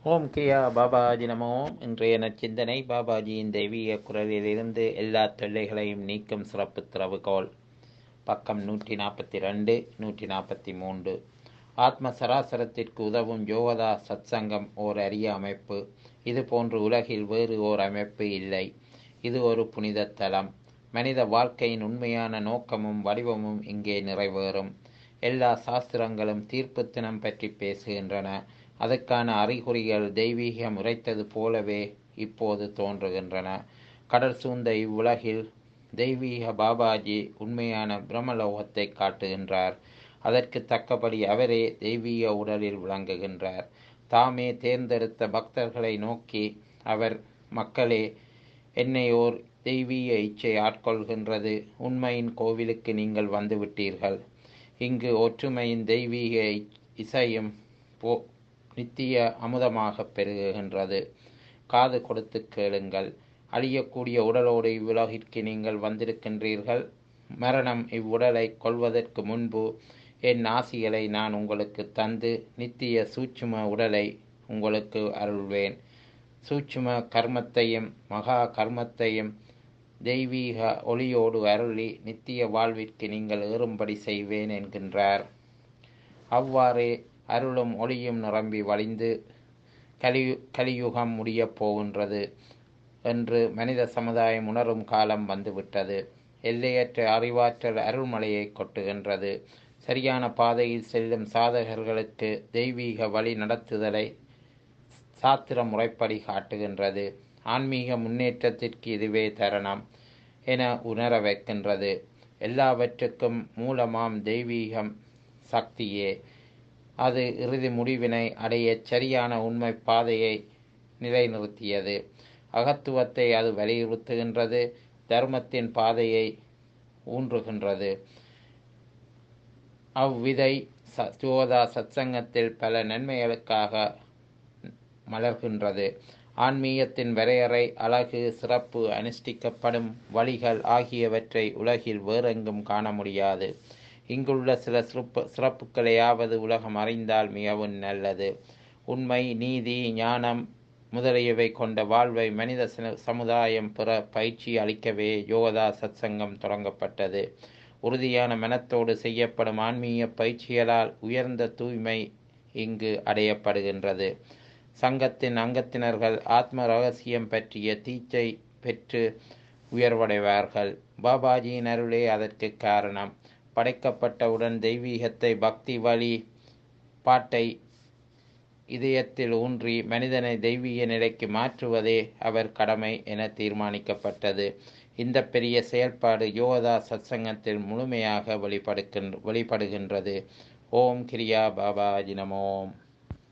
ஓம் கிரியா பாபாஜி நமோ இன்றைய நச்சிந்தனை பாபாஜியின் தெய்வீக குரலிலிருந்து எல்லா தொல்லைகளையும் நீக்கும் சிறப்பு திறவுகோல் பக்கம் நூற்றி நாற்பத்தி ரெண்டு நூற்றி நாற்பத்தி மூன்று ஆத்ம சராசரத்திற்கு உதவும் யோகதா சத்சங்கம் ஓர் அரிய அமைப்பு இது போன்று உலகில் வேறு ஓர் அமைப்பு இல்லை இது ஒரு புனித தலம் மனித வாழ்க்கையின் உண்மையான நோக்கமும் வடிவமும் இங்கே நிறைவேறும் எல்லா சாஸ்திரங்களும் தீர்ப்பு தினம் பற்றி பேசுகின்றன அதற்கான அறிகுறிகள் தெய்வீகம் உரைத்தது போலவே இப்போது தோன்றுகின்றன கடல் சூழ்ந்த இவ்வுலகில் தெய்வீக பாபாஜி உண்மையான பிரம்மலோகத்தை காட்டுகின்றார் அதற்கு தக்கபடி அவரே தெய்வீக உடலில் விளங்குகின்றார் தாமே தேர்ந்தெடுத்த பக்தர்களை நோக்கி அவர் மக்களே என்னை ஓர் தெய்வீக இச்சை ஆட்கொள்கின்றது உண்மையின் கோவிலுக்கு நீங்கள் வந்துவிட்டீர்கள் இங்கு ஒற்றுமையின் தெய்வீக இசையும் போ நித்திய அமுதமாக பெருகுகின்றது காது கொடுத்து கேளுங்கள் அழியக்கூடிய உடலோடு இவ்வுலகிற்கு நீங்கள் வந்திருக்கின்றீர்கள் மரணம் இவ்வுடலை கொள்வதற்கு முன்பு என் ஆசிகளை நான் உங்களுக்கு தந்து நித்திய சூட்சும உடலை உங்களுக்கு அருள்வேன் சூட்சும கர்மத்தையும் மகா கர்மத்தையும் தெய்வீக ஒளியோடு அருளி நித்திய வாழ்விற்கு நீங்கள் ஏறும்படி செய்வேன் என்கின்றார் அவ்வாறே அருளும் ஒளியும் நிரம்பி வழிந்து கலி கலியுகம் முடியப் போகின்றது என்று மனித சமுதாயம் உணரும் காலம் வந்துவிட்டது எல்லையற்ற அறிவாற்றல் அருள்மலையை கொட்டுகின்றது சரியான பாதையில் செல்லும் சாதகர்களுக்கு தெய்வீக வழி நடத்துதலை சாத்திர முறைப்படி காட்டுகின்றது ஆன்மீக முன்னேற்றத்திற்கு இதுவே தருணம் என உணர வைக்கின்றது எல்லாவற்றுக்கும் மூலமாம் தெய்வீகம் சக்தியே அது இறுதி முடிவினை அடைய சரியான உண்மை பாதையை நிலைநிறுத்தியது அகத்துவத்தை அது வலியுறுத்துகின்றது தர்மத்தின் பாதையை ஊன்றுகின்றது அவ்விதை ஜோதா சத்சங்கத்தில் பல நன்மைகளுக்காக மலர்கின்றது ஆன்மீகத்தின் வரையறை அழகு சிறப்பு அனுஷ்டிக்கப்படும் வழிகள் ஆகியவற்றை உலகில் வேறெங்கும் காண முடியாது இங்குள்ள சில சிறப்பு சிறப்புகளையாவது உலகம் அறிந்தால் மிகவும் நல்லது உண்மை நீதி ஞானம் முதலியவை கொண்ட வாழ்வை மனித சமுதாயம் பெற பயிற்சி அளிக்கவே யோகதா சத்சங்கம் தொடங்கப்பட்டது உறுதியான மனத்தோடு செய்யப்படும் ஆன்மீக பயிற்சிகளால் உயர்ந்த தூய்மை இங்கு அடையப்படுகின்றது சங்கத்தின் அங்கத்தினர்கள் ஆத்ம ரகசியம் பற்றிய தீச்சை பெற்று உயர்வடைவார்கள் பாபாஜியின் அருளே அதற்கு காரணம் படைக்கப்பட்டவுடன் தெய்வீகத்தை பக்தி வழி பாட்டை இதயத்தில் ஊன்றி மனிதனை தெய்வீக நிலைக்கு மாற்றுவதே அவர் கடமை என தீர்மானிக்கப்பட்டது இந்த பெரிய செயல்பாடு யோகதா சத்சங்கத்தில் முழுமையாக வெளிப்படுகின்ற வெளிப்படுகின்றது ஓம் கிரியா பாபாஜி நமோம்